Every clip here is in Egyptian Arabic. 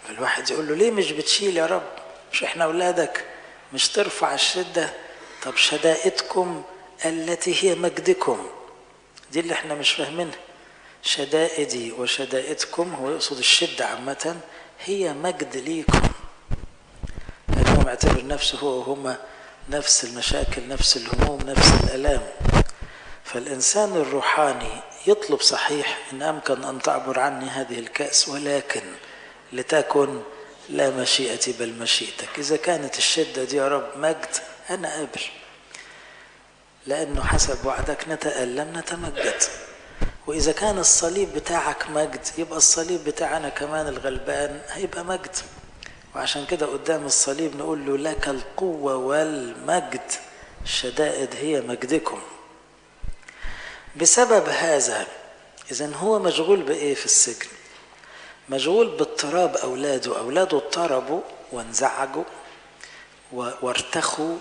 فالواحد يقول له ليه مش بتشيل يا رب مش احنا اولادك مش ترفع الشدة طب شدائدكم التي هي مجدكم دي اللي احنا مش فاهمينها شدائدي وشدائدكم هو يقصد الشدة عامة هي مجد ليكم لأنه معتبر نفسه هو وهما نفس المشاكل نفس الهموم نفس الآلام فالإنسان الروحاني يطلب صحيح إن أمكن أن تعبر عني هذه الكأس ولكن لتكن لا مشيئتي بل مشيئتك إذا كانت الشدة دي يا رب مجد أنا قابل لأنه حسب وعدك نتألم نتمجد وإذا كان الصليب بتاعك مجد يبقى الصليب بتاعنا كمان الغلبان هيبقى مجد وعشان كده قدام الصليب نقول له لك القوة والمجد الشدائد هي مجدكم بسبب هذا إذا هو مشغول بإيه في السجن مشغول باضطراب أولاده أولاده اضطربوا وانزعجوا وارتخوا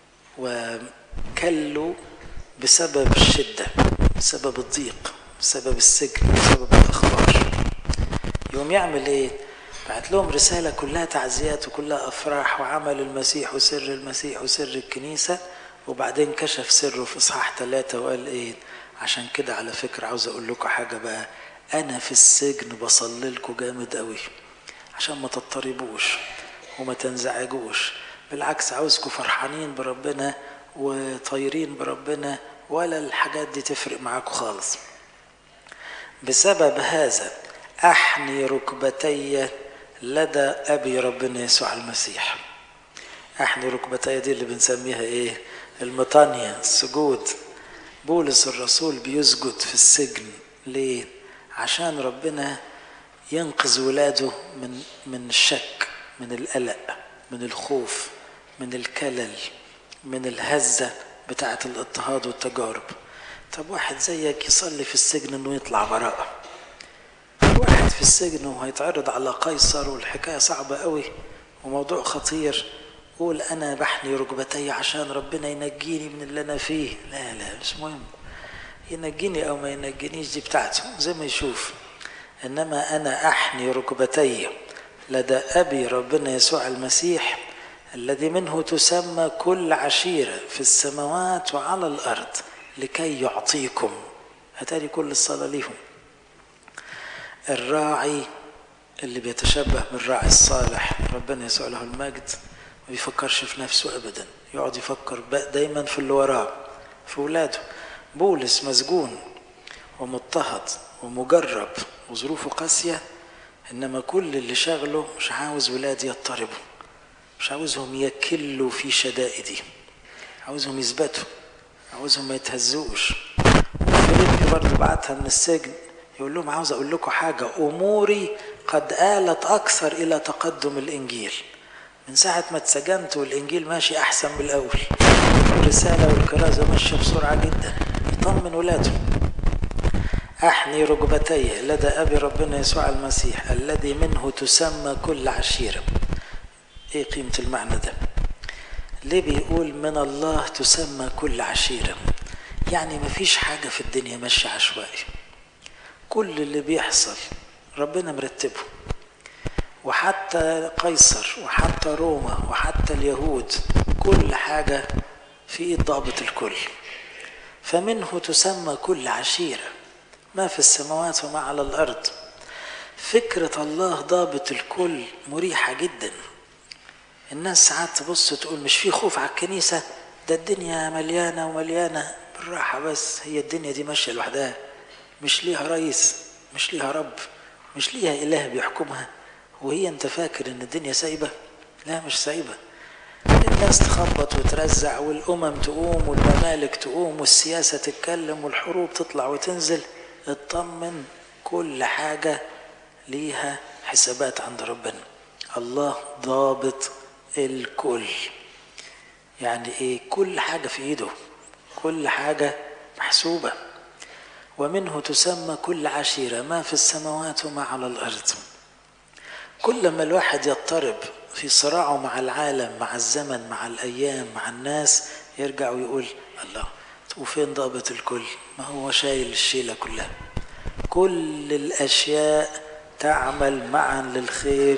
وكلوا بسبب الشدة بسبب الضيق بسبب السجن بسبب الأخبار يوم يعمل إيه؟ بعت لهم رسالة كلها تعزيات وكلها أفراح وعمل المسيح وسر المسيح وسر الكنيسة وبعدين كشف سره في إصحاح ثلاثة وقال إيه؟ عشان كده على فكرة عاوز أقول لكم حاجة بقى أنا في السجن بصلي لكم جامد قوي عشان ما تضطربوش وما تنزعجوش بالعكس عاوزكم فرحانين بربنا وطايرين بربنا ولا الحاجات دي تفرق معاكم خالص بسبب هذا أحني ركبتي لدى أبي ربنا يسوع المسيح أحني ركبتي دي اللي بنسميها إيه المطانية السجود بولس الرسول بيسجد في السجن ليه عشان ربنا ينقذ ولاده من من الشك من القلق من الخوف من الكلل من الهزة بتاعة الاضطهاد والتجارب طب واحد زيك يصلي في السجن انه يطلع براءة واحد في السجن وهيتعرض على قيصر والحكاية صعبة قوي وموضوع خطير قول انا بحني ركبتي عشان ربنا ينجيني من اللي انا فيه لا لا مش مهم ينجيني او ما ينجينيش دي بتاعته زي ما يشوف انما انا احني ركبتي لدى ابي ربنا يسوع المسيح الذي منه تسمى كل عشيره في السماوات وعلى الارض لكي يعطيكم هتاري كل الصلاه ليهم الراعي اللي بيتشبه بالراعي الصالح ربنا يسوع له المجد ما بيفكرش في نفسه ابدا يقعد يفكر دايما في اللي وراه في ولاده بولس مسجون ومضطهد ومجرب وظروفه قاسية إنما كل اللي شغله مش عاوز ولادي يضطربوا مش عاوزهم يكلوا في شدائدي عاوزهم يثبتوا عاوزهم ما يتهزوش وفيليبي برضه بعتها من السجن يقول لهم عاوز أقول لكم حاجة أموري قد آلت أكثر إلى تقدم الإنجيل من ساعة ما اتسجنت والإنجيل ماشي أحسن من الأول الرسالة والكرازة ماشية بسرعة جدا يطمن ولاده أحني ركبتي لدى أبي ربنا يسوع المسيح الذي منه تسمى كل عشيرة إيه قيمة المعنى ده ليه بيقول من الله تسمى كل عشيرة يعني مفيش حاجة في الدنيا ماشية عشوائي كل اللي بيحصل ربنا مرتبه وحتى قيصر وحتى روما وحتى اليهود كل حاجة في ايد ضابط الكل فمنه تسمى كل عشيرة ما في السماوات وما على الأرض فكرة الله ضابط الكل مريحة جدا الناس ساعات تبص تقول مش في خوف على الكنيسة ده الدنيا مليانة ومليانة بالراحة بس هي الدنيا دي ماشية لوحدها مش ليها رئيس مش ليها رب مش ليها إله بيحكمها وهي انت فاكر ان الدنيا سايبة لا مش سايبة الناس تخبط وترزع والأمم تقوم والممالك تقوم والسياسة تتكلم والحروب تطلع وتنزل اطمن كل حاجة ليها حسابات عند ربنا الله ضابط الكل يعني ايه كل حاجة في ايده كل حاجة محسوبة ومنه تسمى كل عشيرة ما في السماوات وما على الأرض كل ما الواحد يضطرب في صراعه مع العالم مع الزمن مع الأيام مع الناس يرجع ويقول الله وفين ضابط الكل ما هو شايل الشيلة كلها كل الأشياء تعمل معا للخير